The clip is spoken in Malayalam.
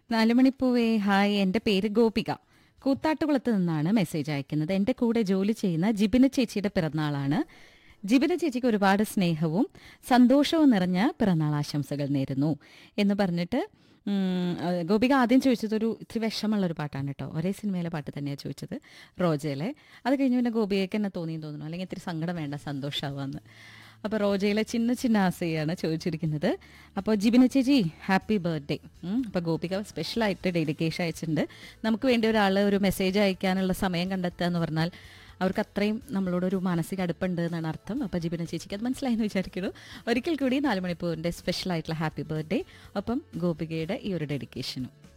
നാലുമണിപ്പൂവേ ഹായ് എൻ്റെ പേര് ഗോപിക കൂത്താട്ടുകുളത്ത് നിന്നാണ് മെസ്സേജ് അയക്കുന്നത് എൻ്റെ കൂടെ ജോലി ചെയ്യുന്ന ജിബിന ചേച്ചിയുടെ പിറന്നാളാണ് ജിബിന ചേച്ചിക്ക് ഒരുപാട് സ്നേഹവും സന്തോഷവും നിറഞ്ഞ പിറന്നാൾ ആശംസകൾ നേരുന്നു എന്ന് പറഞ്ഞിട്ട് ഉം, അഹ് ഗോപിക ആദ്യം ചോദിച്ചത് ഒരു ഇത്തിരി വിഷമുള്ള ഒരു പാട്ടാണ് കേട്ടോ ഒരേ സിനിമയിലെ പാട്ട് തന്നെയാണ് ചോദിച്ചത് റോജയിലെ അത് കഴിഞ്ഞ് പിന്നെ ഗോപികയ്ക്ക് തന്നെ തോന്നിയെന്ന് തോന്നുന്നു അല്ലെങ്കിൽ ഇത്തിരി സങ്കടം വേണ്ട സന്തോഷമാവാന്ന് അപ്പോൾ റോജയിലെ ചിന്ന ചിന്ന ആസയാണ് ചോദിച്ചിരിക്കുന്നത് അപ്പോൾ ജിബിന ചേച്ചി ഹാപ്പി ബർത്ത്ഡേ അപ്പോൾ ഗോപിക സ്പെഷ്യലായിട്ട് ഡെഡിക്കേഷൻ അയച്ചിട്ടുണ്ട് നമുക്ക് വേണ്ടി ഒരാൾ ഒരു മെസ്സേജ് അയക്കാനുള്ള സമയം കണ്ടെത്തുക എന്ന് പറഞ്ഞാൽ അവർക്ക് അത്രയും നമ്മളോടൊരു മാനസിക അടുപ്പുണ്ട് എന്നാണ് അർത്ഥം അപ്പോൾ ജിബിന ചേച്ചിക്ക് അത് മനസ്സിലായെന്ന് വിചാരിക്കുന്നു ഒരിക്കൽ കൂടി നാല് മണിപ്പൂറിൻ്റെ സ്പെഷ്യൽ ആയിട്ടുള്ള ഹാപ്പി ബർത്ത്ഡേ ഒപ്പം ഗോപികയുടെ ഈ ഒരു ഡെഡിക്കേഷനും